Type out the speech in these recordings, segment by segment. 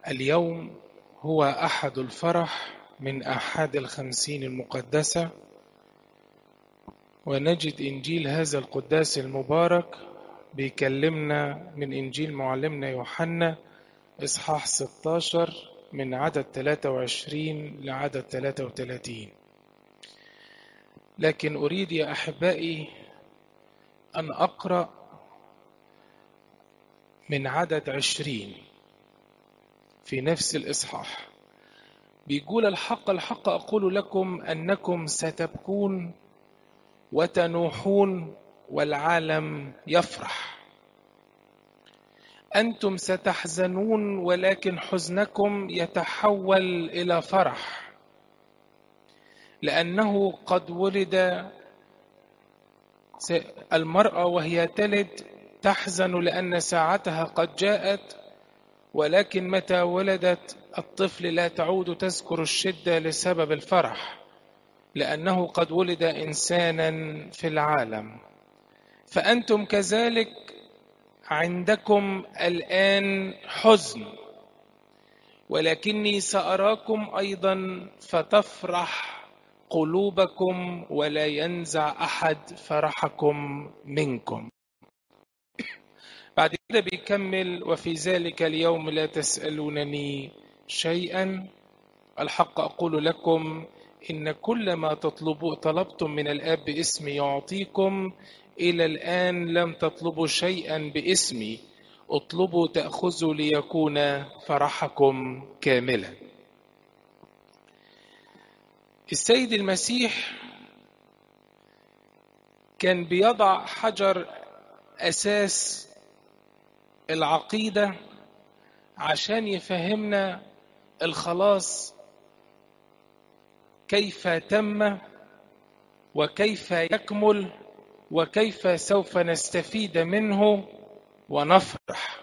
اليوم هو أحد الفرح من أحد الخمسين المقدسة ونجد إنجيل هذا القداس المبارك بيكلمنا من إنجيل معلمنا يوحنا إصحاح 16 من عدد 23 لعدد 33 لكن أريد يا أحبائي أن أقرأ من عدد عشرين في نفس الإصحاح بيقول الحق الحق أقول لكم أنكم ستبكون وتنوحون والعالم يفرح أنتم ستحزنون ولكن حزنكم يتحول إلى فرح لأنه قد ولد المرأة وهي تلد تحزن لأن ساعتها قد جاءت ولكن متى ولدت الطفل لا تعود تذكر الشدة لسبب الفرح لأنه قد ولد إنسانا في العالم فأنتم كذلك عندكم الآن حزن ولكني سأراكم أيضا فتفرح قلوبكم ولا ينزع أحد فرحكم منكم بعد كده بيكمل وفي ذلك اليوم لا تسألونني شيئا الحق أقول لكم إن كل ما تطلبوا طلبتم من الآب باسمي يعطيكم إلى الآن لم تطلبوا شيئا باسمي اطلبوا تأخذوا ليكون فرحكم كاملا السيد المسيح كان بيضع حجر أساس العقيدة عشان يفهمنا الخلاص كيف تم وكيف يكمل وكيف سوف نستفيد منه ونفرح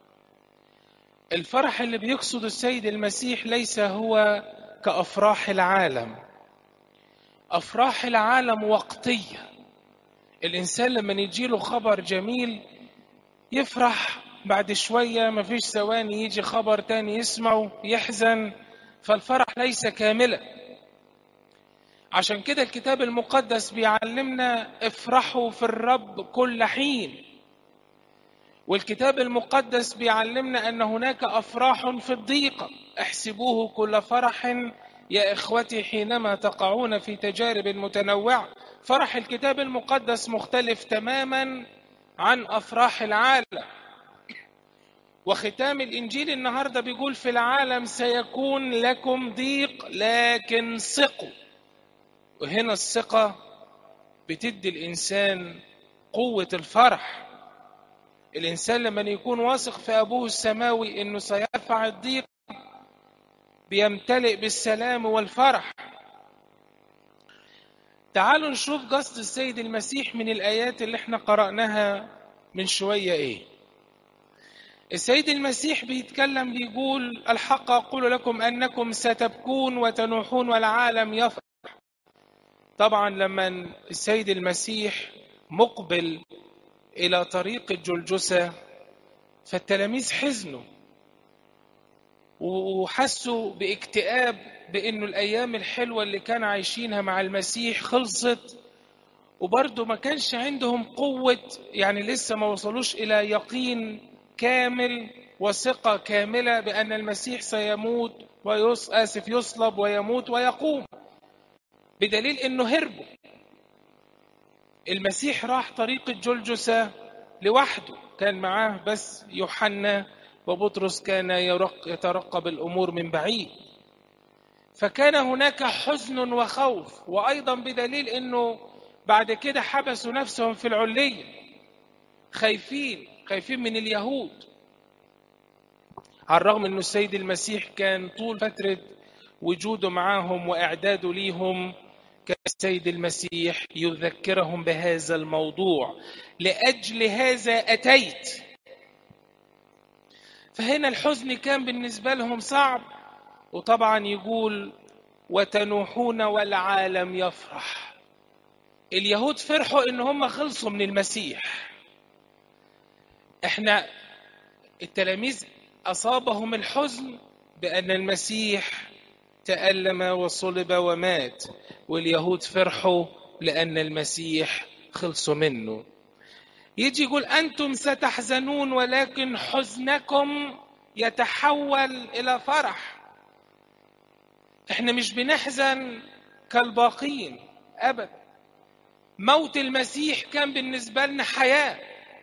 الفرح اللي بيقصد السيد المسيح ليس هو كأفراح العالم أفراح العالم وقتية الإنسان لما يجيله خبر جميل يفرح بعد شوية مفيش ثواني يجي خبر تاني يسمعه يحزن فالفرح ليس كاملا عشان كده الكتاب المقدس بيعلمنا افرحوا في الرب كل حين والكتاب المقدس بيعلمنا ان هناك افراح في الضيقه احسبوه كل فرح يا اخوتي حينما تقعون في تجارب متنوعه فرح الكتاب المقدس مختلف تماما عن افراح العالم وختام الانجيل النهارده بيقول في العالم سيكون لكم ضيق لكن ثقوا وهنا الثقه بتدي الانسان قوه الفرح الانسان لما يكون واثق في ابوه السماوي انه سيرفع الضيق بيمتلئ بالسلام والفرح تعالوا نشوف قصد السيد المسيح من الايات اللي احنا قراناها من شويه ايه السيد المسيح بيتكلم بيقول الحق أقول لكم أنكم ستبكون وتنوحون والعالم يفرح طبعا لما السيد المسيح مقبل إلى طريق الجلجسة فالتلاميذ حزنوا وحسوا باكتئاب بأنه الأيام الحلوة اللي كانوا عايشينها مع المسيح خلصت وبرضه ما كانش عندهم قوة يعني لسه ما وصلوش إلى يقين كامل وثقة كاملة بأن المسيح سيموت ويص آسف يصلب ويموت ويقوم بدليل إنه هربوا المسيح راح طريق الجلجسة لوحده كان معاه بس يوحنا وبطرس كان يترقب الأمور من بعيد فكان هناك حزن وخوف وأيضا بدليل أنه بعد كده حبسوا نفسهم في العلية خايفين خايفين من اليهود على الرغم أنه السيد المسيح كان طول فترة وجوده معاهم وإعداده ليهم كان السيد المسيح يذكرهم بهذا الموضوع لأجل هذا أتيت فهنا الحزن كان بالنسبة لهم صعب وطبعا يقول وتنوحون والعالم يفرح اليهود فرحوا ان هم خلصوا من المسيح احنا التلاميذ اصابهم الحزن بأن المسيح تألم وصلب ومات واليهود فرحوا لأن المسيح خلصوا منه يجي يقول أنتم ستحزنون ولكن حزنكم يتحول إلى فرح احنا مش بنحزن كالباقين أبدا موت المسيح كان بالنسبة لنا حياة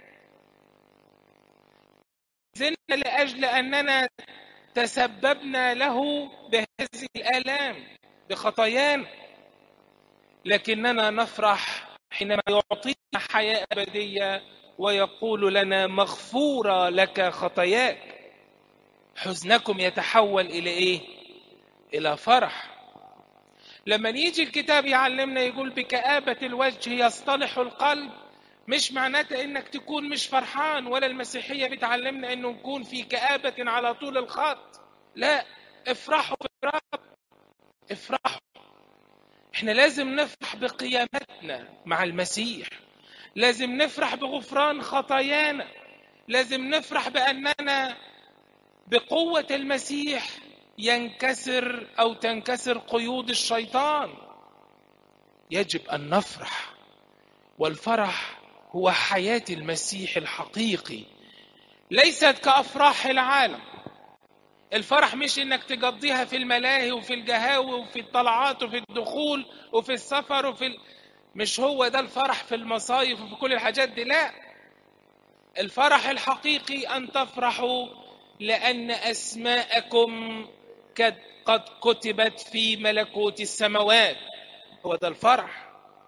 زلنا لأجل أننا تسببنا له بهذه الآلام بخطايانا لكننا نفرح حينما يعطينا حياة أبدية ويقول لنا مغفورة لك خطاياك حزنكم يتحول إلى إيه؟ إلى فرح لما يجي الكتاب يعلمنا يقول بكآبة الوجه يصطلح القلب مش معناته انك تكون مش فرحان ولا المسيحية بتعلمنا انه نكون في كآبة على طول الخط لا افرحوا بالرب افرحوا احنا لازم نفرح بقيامتنا مع المسيح لازم نفرح بغفران خطايانا لازم نفرح بأننا بقوة المسيح ينكسر أو تنكسر قيود الشيطان يجب أن نفرح والفرح هو حياة المسيح الحقيقي ليست كأفراح العالم الفرح مش انك تقضيها في الملاهي وفي القهاوي وفي الطلعات وفي الدخول وفي السفر وفي ال... مش هو ده الفرح في المصايف وفي كل الحاجات دي لا الفرح الحقيقي ان تفرحوا لان اسماءكم قد قد كتبت في ملكوت السماوات هو ده الفرح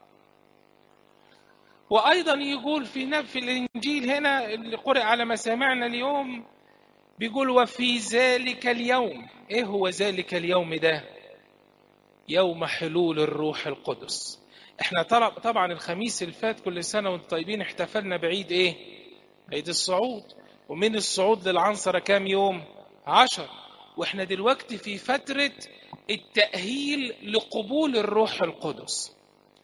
وايضا يقول في نفس الانجيل هنا اللي قرئ على مسامعنا اليوم بيقول وفي ذلك اليوم ايه هو ذلك اليوم ده يوم حلول الروح القدس احنا طبعا الخميس اللي فات كل سنه وانتم طيبين احتفلنا بعيد ايه عيد الصعود ومن الصعود للعنصره كام يوم عشر واحنا دلوقتي في فتره التاهيل لقبول الروح القدس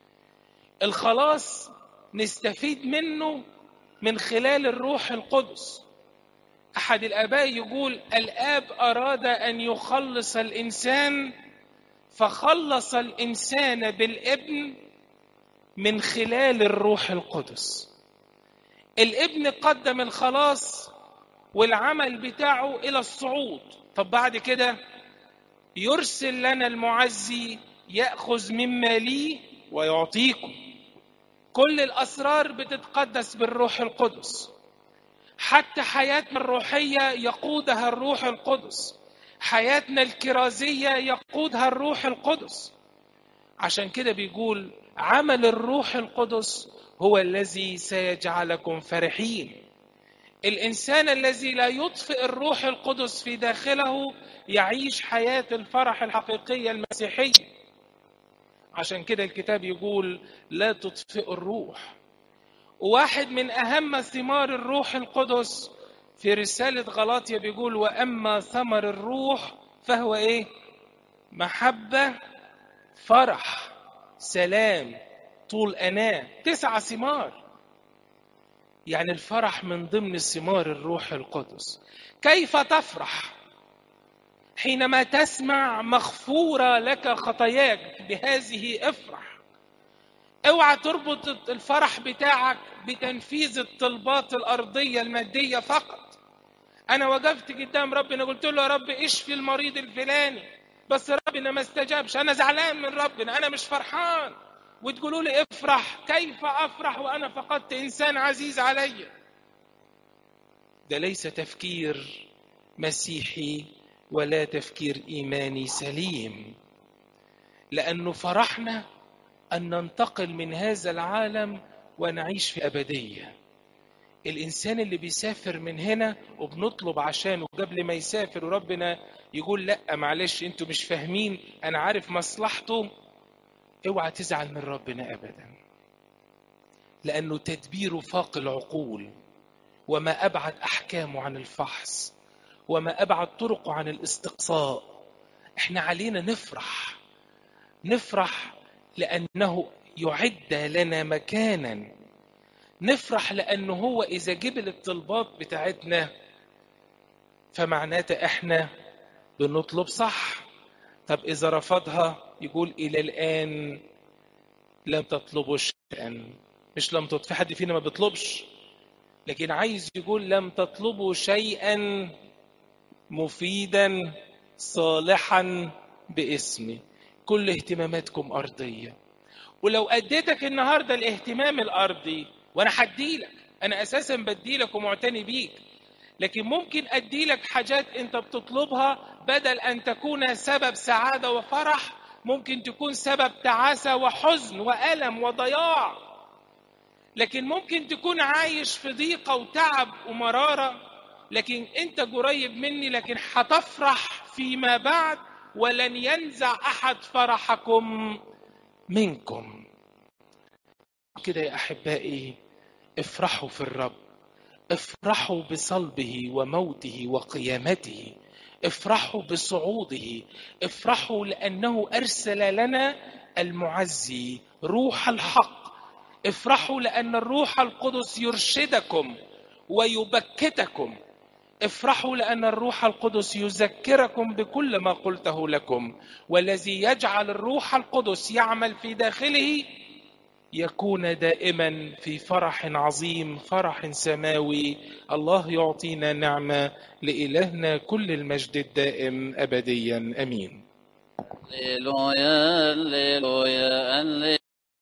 الخلاص نستفيد منه من خلال الروح القدس احد الاباء يقول الاب اراد ان يخلص الانسان فخلص الانسان بالابن من خلال الروح القدس الابن قدم الخلاص والعمل بتاعه الى الصعود طب بعد كده يرسل لنا المعزي ياخذ مما لي ويعطيكم كل الاسرار بتتقدس بالروح القدس حتى حياتنا الروحيه يقودها الروح القدس حياتنا الكرازيه يقودها الروح القدس عشان كده بيقول عمل الروح القدس هو الذي سيجعلكم فرحين الانسان الذي لا يطفئ الروح القدس في داخله يعيش حياه الفرح الحقيقيه المسيحيه عشان كده الكتاب يقول لا تطفئوا الروح واحد من اهم ثمار الروح القدس في رساله غلاطيا بيقول واما ثمر الروح فهو ايه محبه فرح سلام طول اناه تسع ثمار يعني الفرح من ضمن ثمار الروح القدس كيف تفرح حينما تسمع مغفوره لك خطاياك بهذه افرح اوعى تربط الفرح بتاعك بتنفيذ الطلبات الارضيه الماديه فقط انا وقفت قدام ربنا قلت له يا رب اشفي المريض الفلاني بس ربنا ما استجابش انا زعلان من ربنا انا مش فرحان وتقولوا لي افرح كيف افرح وانا فقدت انسان عزيز علي ده ليس تفكير مسيحي ولا تفكير ايماني سليم لانه فرحنا ان ننتقل من هذا العالم ونعيش في ابديه الانسان اللي بيسافر من هنا وبنطلب عشانه قبل ما يسافر وربنا يقول لا معلش انتوا مش فاهمين انا عارف مصلحته اوعى تزعل من ربنا ابدا لانه تدبيره فاق العقول وما ابعد احكامه عن الفحص وما ابعد طرقه عن الاستقصاء احنا علينا نفرح نفرح لانه يعد لنا مكانا نفرح لانه هو اذا جبل الطلبات بتاعتنا فمعناته احنا بنطلب صح طب إذا رفضها يقول إلى الآن لم تطلبوا شيئا مش لم تطلب في حد فينا ما بيطلبش لكن عايز يقول لم تطلبوا شيئا مفيدا صالحا باسمي كل اهتماماتكم أرضية ولو أديتك النهاردة الاهتمام الأرضي وأنا هديلك أنا أساسا بديلك ومعتني بيك لكن ممكن أديلك حاجات أنت بتطلبها بدل أن تكون سبب سعادة وفرح ممكن تكون سبب تعاسة وحزن وألم وضياع لكن ممكن تكون عايش في ضيقة وتعب ومرارة لكن أنت قريب مني لكن هتفرح فيما بعد ولن ينزع أحد فرحكم منكم كده يا أحبائي افرحوا في الرب افرحوا بصلبه وموته وقيامته افرحوا بصعوده افرحوا لأنه أرسل لنا المعزي روح الحق افرحوا لأن الروح القدس يرشدكم ويبكتكم افرحوا لأن الروح القدس يذكركم بكل ما قلته لكم والذي يجعل الروح القدس يعمل في داخله يكون دائما في فرح عظيم فرح سماوي الله يعطينا نعمة لإلهنا كل المجد الدائم أبديا أمين هللويا هللويا